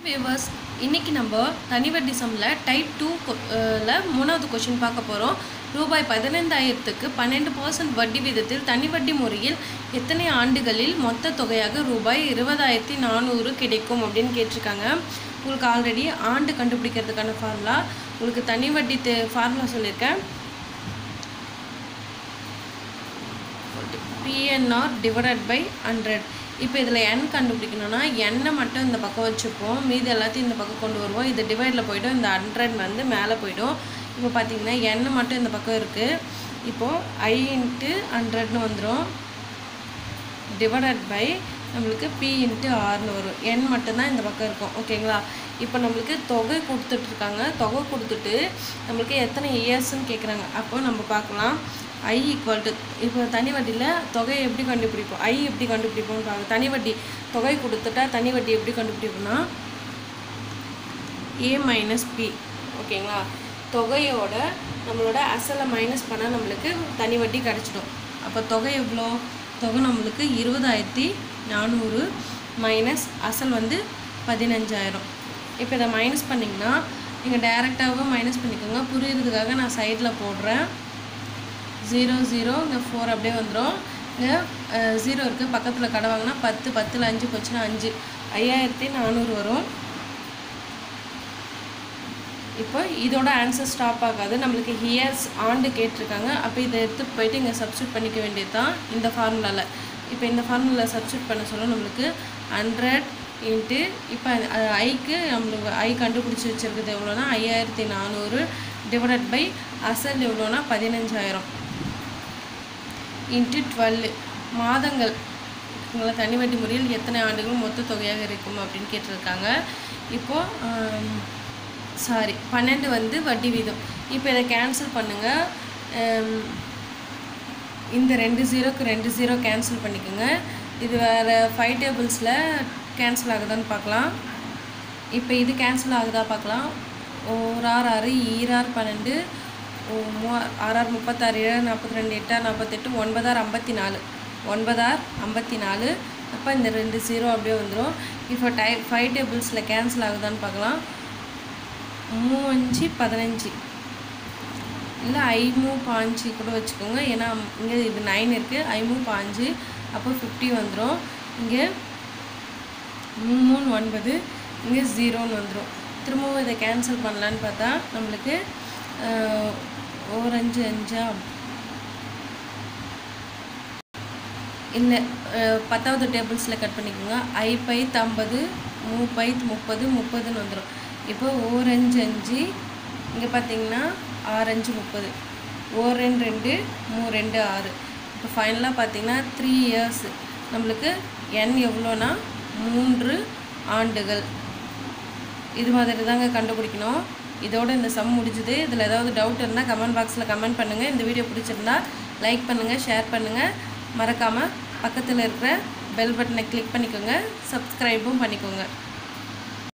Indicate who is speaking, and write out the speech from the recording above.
Speaker 1: viewers இன்னைக்கு நம்ம தனிவட்டி சம்மில் டைப் டூ ல மூணாவது கொஷின் பார்க்க போகிறோம் ரூபாய் பதினைந்தாயிரத்துக்கு பன்னெண்டு பர்சன்ட் வட்டி விதத்தில் தனிவட்டி முறையில் எத்தனை ஆண்டுகளில் மொத்த தொகையாக ரூபாய் இருபதாயிரத்தி நானூறு கிடைக்கும் அப்படின்னு கேட்டிருக்காங்க உங்களுக்கு ஆல்ரெடி ஆண்டு கண்டுபிடிக்கிறதுக்கான ஃபார்முலா உங்களுக்கு தனி வட்டி ஃபார்முலா சொல்லியிருக்கேன் பிஎன்ஆர் டிவைடட் பை ஹண்ட்ரட் இப்போ இதில் என் கண்டுபிடிக்கணும்னா எண்ணை மட்டும் இந்த பக்கம் வச்சுப்போம் மீதி எல்லாத்தையும் இந்த பக்கம் கொண்டு வருவோம் இது டிவைடில் போய்டும் இந்த ஹண்ட்ரட் வந்து மேலே போய்டும் இப்போ பார்த்தீங்கன்னா எண்ணெய் மட்டும் இந்த பக்கம் இருக்குது இப்போது ஐ இன்ட்டு ஹண்ட்ரட்னு வந்துடும் டிவைடட் பை நம்மளுக்கு பி இன்ட்டு ஆர்னு வரும் எண் மட்டும்தான் இந்த பக்கம் இருக்கும் ஓகேங்களா இப்போ நம்மளுக்கு தொகை கொடுத்துட்ருக்காங்க தொகை கொடுத்துட்டு நம்மளுக்கு எத்தனை இயர்ஸ்ன்னு கேட்குறாங்க அப்போ நம்ம பார்க்கலாம் ஐ ஈக்குவல் டு இப்போ தனி வட்டியில் தொகையை எப்படி கண்டுபிடிப்போம் ஐ எப்படி கண்டுபிடிப்போம்னு பார்க்க தனி வட்டி தொகை கொடுத்துட்டா தனி வட்டி எப்படி கண்டுபிடிப்போம்னா ஏ மைனஸ் பி ஓகேங்களா தொகையோட நம்மளோட அசலை மைனஸ் பண்ணால் நம்மளுக்கு தனி வட்டி கிடச்சிடும் அப்போ தொகை எவ்வளோ தொகை நம்மளுக்கு இருபதாயிரத்தி நானூறு மைனஸ் அசல் வந்து பதினஞ்சாயிரம் இப்போ இதை மைனஸ் பண்ணிங்கன்னா நீங்கள் டைரெக்டாகவும் மைனஸ் பண்ணிக்கோங்க புரியுறதுக்காக நான் சைடில் போடுறேன் ஜீரோ ஜீரோ இங்கே ஃபோர் அப்படியே வந்துடும் இங்கே ஜீரோ இருக்குது பக்கத்தில் கடை வாங்கினா பத்து பத்தில் அஞ்சு போச்சுன்னா அஞ்சு ஐயாயிரத்தி நானூறு வரும் இப்போ இதோட ஆன்சர் ஸ்டாப் ஆகாது நம்மளுக்கு ஹியர்ஸ் ஆண்டு கேட்டிருக்காங்க அப்போ இதை எடுத்து போயிட்டு இங்கே சப்ஸ்டியூட் பண்ணிக்க வேண்டியது தான் இந்த ஃபார்முலாவில் இப்போ இந்த ஃபார்முலாவில் சப்ஸ்டியூட் பண்ண சொல்ல நம்மளுக்கு ஹண்ட்ரட் இன்ட்டு இப்போ ஐக்கு நம்மளுக்கு ஐ கண்டுபிடிச்சி வச்சுருக்குது எவ்வளோனா ஐயாயிரத்தி நானூறு டிவைடட் பை அசல் எவ்வளோனா பதினஞ்சாயிரம் இன்ட்டு டுவெல் மாதங்கள் உங்களை தனி வட்டி முறையில் எத்தனை ஆண்டுகள் மொத்த தொகையாக இருக்கும் அப்படின்னு கேட்டிருக்காங்க இப்போது சாரி பன்னெண்டு வந்து வட்டி வீதம் இப்போ இதை கேன்சல் பண்ணுங்கள் இந்த ரெண்டு ஜீரோக்கு ரெண்டு ஜீரோ கேன்சல் பண்ணிக்கோங்க இது வேறு ஃபைவ் டேபிள்ஸில் கேன்சல் ஆகுதான்னு பார்க்கலாம் இப்போ இது கேன்சல் ஆகுதா பார்க்கலாம் ஒரு ஆறு ஆறு ஈராறு பன்னெண்டு மூ ஆறாறு முப்பத்தாறு ஏழு நாற்பத்தி ரெண்டு எட்டாறு நாற்பத்தெட்டு ஒன்பதாறு ஐம்பத்தி நாலு ஒன்பதாறு ஐம்பத்தி நாலு அப்போ இந்த ரெண்டு ஜீரோ அப்படியே வந்துடும் இப்போ டை ஃபைவ் டேபிள்ஸில் கேன்சல் ஆகுதான்னு பார்க்கலாம் மூவஞ்சு பதினஞ்சு இல்லை ஐமூ பாஞ்சு கூட வச்சுக்கோங்க ஏன்னா இங்கே இது நைன் இருக்குது ஐமூ பாஞ்சு அப்போ ஃபிஃப்டி வந்துடும் இங்கே மூணு ஒன்பது இங்கே ஜீரோன்னு வந்துடும் திரும்பவும் இதை கேன்சல் பண்ணலான்னு பார்த்தா நம்மளுக்கு ஒரு அஞ்சு அஞ்சா இல்லை பத்தாவது டேபிள்ஸில் கட் பண்ணிக்கோங்க ஐ பைத் ஐம்பது மூ பைத் முப்பது முப்பதுன்னு வந்துடும் இப்போ ஓரஞ்சு அஞ்சு இங்கே பார்த்தீங்கன்னா ஆரஞ்சு முப்பது ஓ ரெண்டு ரெண்டு மூ ரெண்டு ஆறு இப்போ ஃபைனலாக பார்த்தீங்கன்னா த்ரீ இயர்ஸ் நம்மளுக்கு என் எவ்வளோனா மூன்று ஆண்டுகள் இது மாதிரி தாங்க கண்டுபிடிக்கணும் இதோட இந்த சம் முடிஞ்சுது இதில் ஏதாவது டவுட் இருந்தால் கமெண்ட் பாக்ஸில் கமெண்ட் பண்ணுங்கள் இந்த வீடியோ பிடிச்சிருந்தா லைக் பண்ணுங்கள் ஷேர் பண்ணுங்கள் மறக்காமல் பக்கத்தில் இருக்கிற பெல் பட்டனை கிளிக் பண்ணிக்கோங்க சப்ஸ்கிரைபும் பண்ணிக்கோங்க